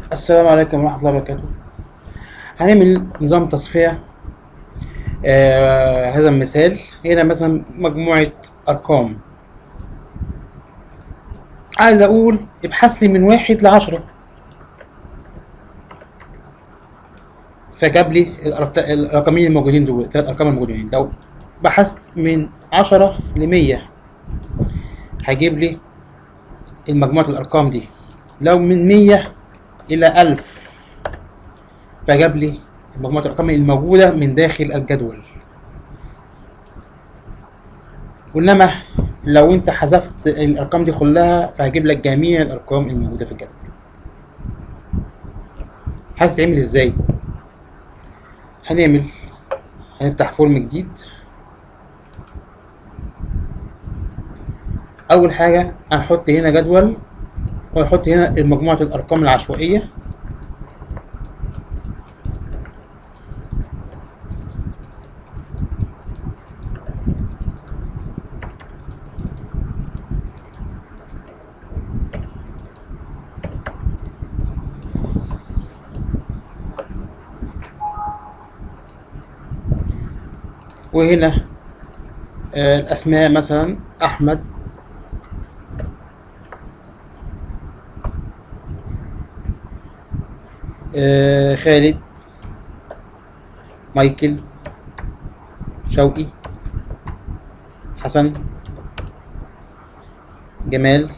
السلام عليكم ورحمة الله وبركاته هنعمل نظام تصفية آه هذا المثال هنا مثلا مجموعة أرقام عايز أقول ابحث لي من واحد لعشرة فجاب لي الأرت- الرقمين الموجودين دول الثلاث أرقام الموجودين لو بحثت من عشرة لمية هيجيب لي المجموعة الأرقام دي لو من مية إلى ألف فجاب لي مجموعة الأرقام الموجودة من داخل الجدول وإنما لو أنت حذفت الأرقام دي كلها فهجيب لك جميع الأرقام الموجودة في الجدول هتتعمل إزاي؟ هنعمل هنفتح فورم جديد أول حاجة هنحط هنا جدول وهنحط هنا مجموعة الأرقام العشوائية وهنا آه، الأسماء مثلا أحمد آه، خالد مايكل شوقي حسن جمال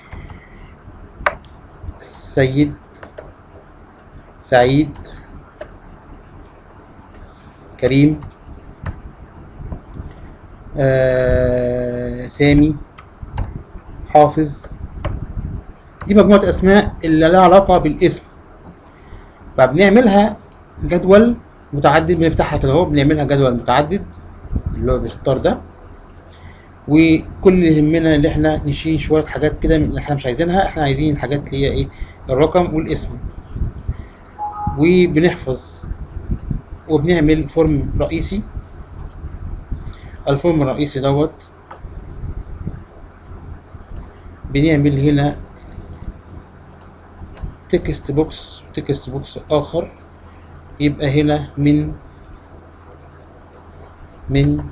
السيد سعيد كريم آه، سامي حافظ دي مجموعة أسماء اللي لها علاقة بالاسم فبنعملها جدول متعدد بنفتحها كده اهو بنعملها جدول متعدد اللي هو بيختار ده وكل اللي يهمنا ان احنا نشيل شويه حاجات كده من اللي احنا مش عايزينها احنا عايزين الحاجات اللي هي ايه الرقم والاسم وبنحفظ وبنعمل فورم رئيسي الفورم الرئيسي دوت بنعمل هنا تكست بوكس تكست بوكس اخر يبقى هنا من من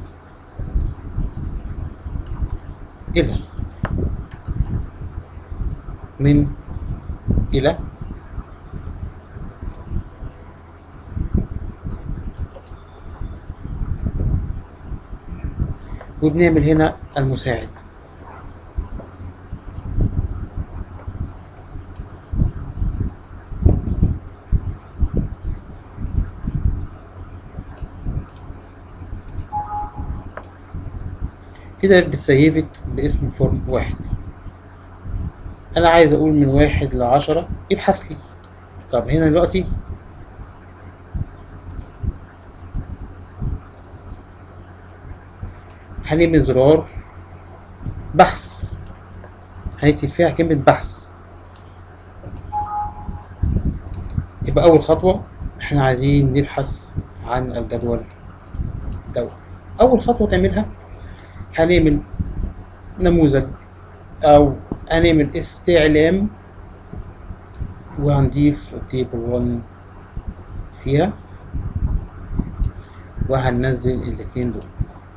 الى من الى وبنعمل هنا المساعد كده بتسيفت باسم فورم واحد انا عايز اقول من واحد لعشرة ابحث لي طب هنا دلوقتي هنعمل زرار بحث هنكتب فيها كلمة بحث يبقى أول خطوة احنا عايزين نبحث عن الجدول دوت أول خطوة تعملها هنعمل نموذج أو هنعمل استعلام وهنضيف تيبل 1 فيها وهننزل الاتنين دول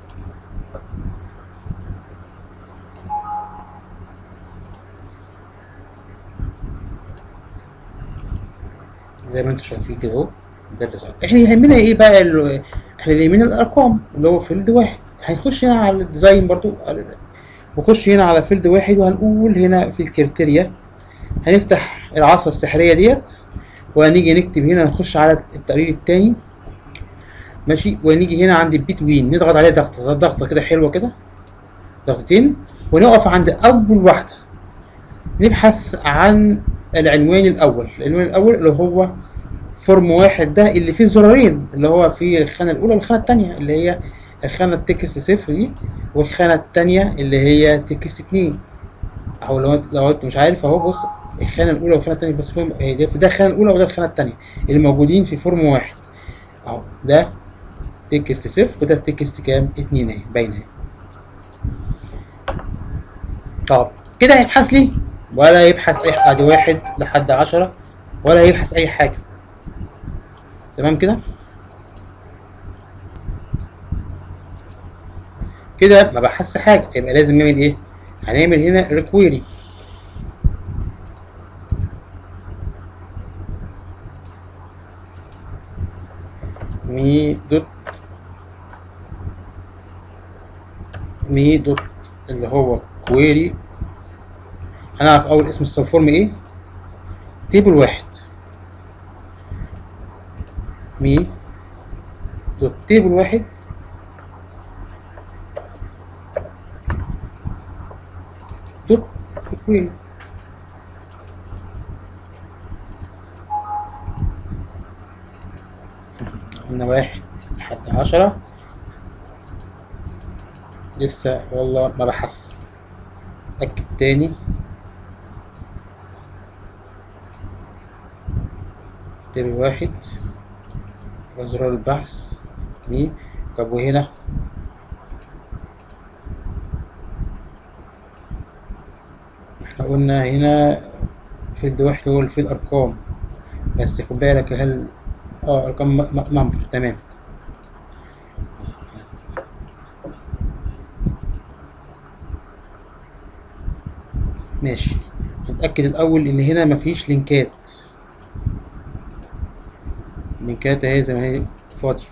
زي ما انتم شايفين كده اهو ده اللي صار احنا يهمنا ايه بقى ال- احنا اللي يهمنا الارقام اللي هو فيلد واحد هنخش هنا على الديزاين برضو نخش هنا على فيلد واحد وهنقول هنا في الكريتيريا هنفتح العصا السحرية ديت وهنيجي نكتب هنا نخش على التقرير التاني ماشي ونيجي هنا عند البيتوين نضغط عليه ضغطة ضغطة كده حلوة كده ضغطتين ونقف عند أول واحدة نبحث عن العنوان الأول العنوان الأول اللي هو فورم واحد ده اللي فيه زرارين اللي هو في الخانة الأولى والخانة التانية اللي هي الخانة التكست صفر دي والخانة التانية اللي هي تكست اتنين أو لو أنت لو أنت مش عارف أهو بص الخانة الأولى والخانة التانية بس فيهم هي ده ده الخانة الأولى وده الخانة التانية اللي موجودين في فورم واحد أهو ده تكست صفر وده تكست كام؟ اتنين أهي باينة أهي طب كده هيبحث لي ولا يبحث اي ادي واحد لحد عشرة ولا هيبحث اي حاجه تمام كده كده ما بحثش حاجه يبقى لازم نعمل ايه هنعمل هنا ريكويري مي دوت مي دوت اللي هو كويري هنعرف اول اسم السبفورم ايه تيبل واحد مي دوت تيبل واحد دوت كويري قلنا واحد لحد عشرة لسه والله ما بحث أكد تاني تابع واحد وزرار البحث مي طب وهنا احنا قلنا هنا فيلد واحد هو اللي فيه الأرقام بس خد بالك هل اه ارقام نمبر تمام ماشي نتأكد الأول إن هنا مفيش لينكات لينكات اهي زي ما هي فاضية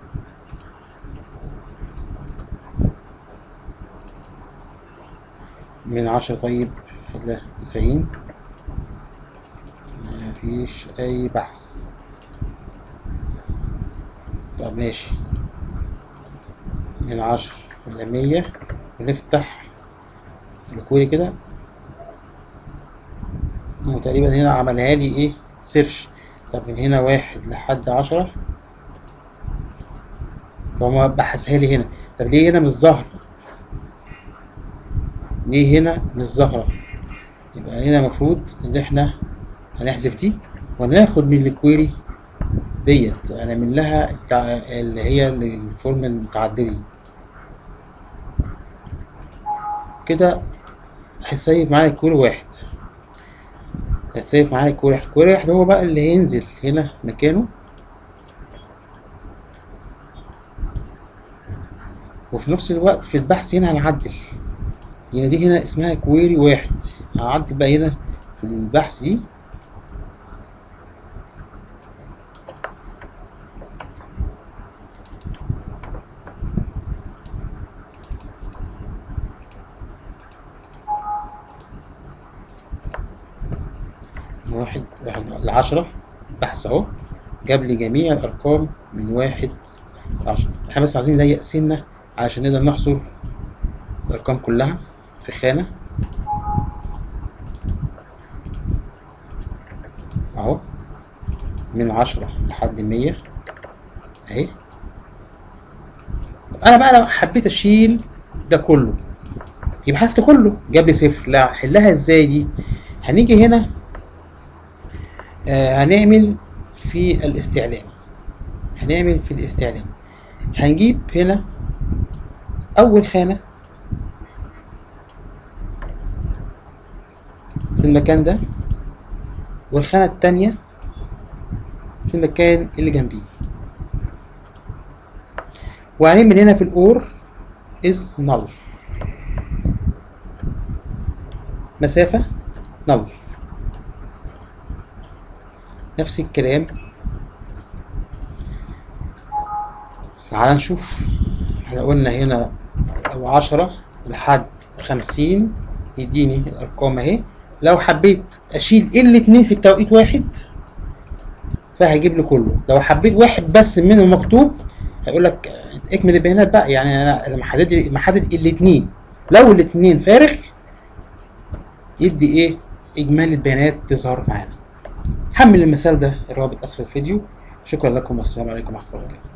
من عشرة طيب خليها تسعين مفيش أي بحث طب ماشي من عشر إلى مية ونفتح الكويري كده وتقريبا هنا عملها لي ايه سيرش طب من هنا واحد لحد عشرة فهو بحثها لي هنا طب ليه هنا مش ظاهرة ليه هنا مش ظاهرة يبقى هنا المفروض ان احنا هنحذف دي وناخد من الكويري ديت هنعمل لها التع... اللي هي الفورم المتعددة كده هيسيب معايا كويري واحد هيسيب معايا كويري واحد كويري واحد هو بقى اللي هينزل هنا مكانه وفي نفس الوقت في البحث هنا هنعدل يعني دي هنا اسمها كويري واحد هعدل بقى هنا في البحث دي واحد واحد لعشرة بحث اهو جاب لي جميع الارقام من واحد لعشرة احنا بس عايزين نضيق سنة علشان نقدر نحصر الارقام كلها في خانة اهو من عشرة لحد مية اهي طب انا بقى لو حبيت اشيل ده كله يبقى حذف كله جاب لي صفر لا حلها ازاي دي هنيجي هنا آه هنعمل في الاستعلام هنعمل في الاستعلام هنجيب هنا اول خانة في المكان ده والخانة التانية في المكان اللي جنبيه وهنعمل هنا في الأور is null مسافة null نفس الكلام تعال نشوف احنا قلنا هنا لو عشرة لحد خمسين يديني الأرقام أهي لو حبيت أشيل الاتنين في التوقيت واحد فهيجيب لي كله لو حبيت واحد بس منه مكتوب هيقول لك اكمل البيانات بقى يعني انا لما حدد محدد الاتنين لو الاتنين فارغ يدي ايه اجمالي البيانات تظهر معانا حمل المثال ده الرابط اسفل الفيديو شكرا لكم والسلام عليكم ورحمه الله وبركاته